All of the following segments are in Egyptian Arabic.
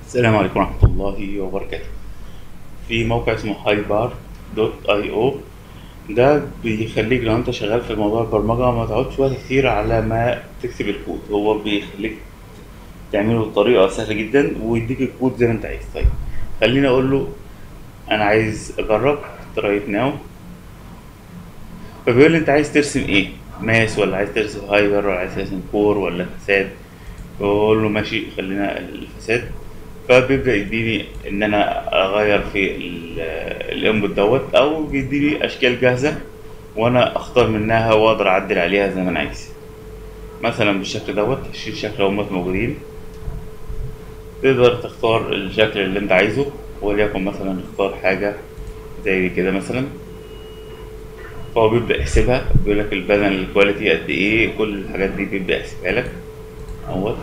السلام عليكم ورحمة الله وبركاته في موقع اسمه هايبار دوت اي او ده بيخليك لو انت شغال في موضوع البرمجة ما تقعدش وقت كتير على ما تكتب الكود هو بيخليك تعمله بطريقة سهلة جدا ويديك الكود زي ما انت عايز طيب خليني اقول له انا عايز اجرب رايت ناو فبيقول لي انت عايز ترسم ايه ماس ولا عايز ترسم هايبر ولا عايز ترسم كور ولا فساد بقول له ماشي خلينا الفساد فبيبدأ يديني إن أنا أغير في الانبوت دوت أو بيديني أشكال جاهزة وأنا أختار منها وأقدر أعدل عليها زي ما أنا عايز مثلا بالشكل دوت هشيل شكل هم موجودين تقدر تختار الشكل اللي أنت عايزه وليكن مثلا اختار حاجة زي كده مثلا فهو بيبدأ يحسبها بيقول لك البدن الكواليتي قد إيه كل الحاجات دي بيبدأ يحسبها لك اهوت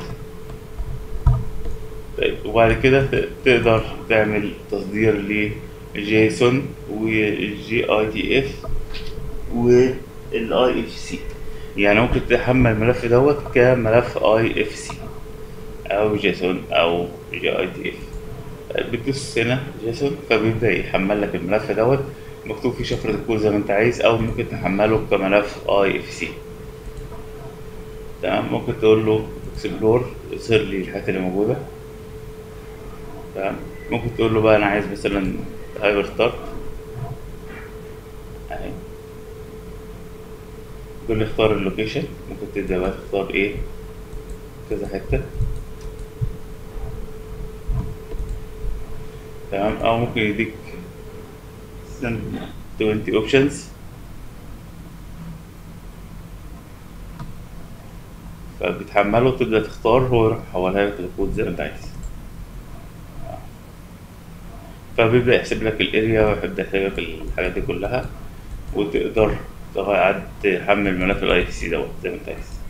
طيب وبعد كده تقدر تعمل تصدير لجيسون والجي اي تي اف والاي اف سي يعني ممكن تحمل الملف دوت كملف اي اف سي او جيسون او جي اي تي اف بتدوس هنا جيسون فبيبدا يحمل لك الملف دوت مكتوب فيه شفرة الكود زي ما انت عايز او ممكن تحمله كملف اي اف سي تمام ممكن تقول له اكسبلور يظهر لي الحاجات اللي موجودة تمام ممكن تقول له بقى انا عايز مثلا هايبر ستارت اهي تقول لي اختار اللوكيشن ممكن تبدأ بقى تختار ايه كذا حتة تمام او ممكن يديك 20 اوبشنز فبتحمله وتبدأ تختار هو يروح يحولها لك الكود زي ما انت عايز فبيبدأ يحسب لك الاريا ويبدأ يحسب لك الحاجات دي كلها وتقدر تحمل ملف الاي سي دوت زي ما انت عايز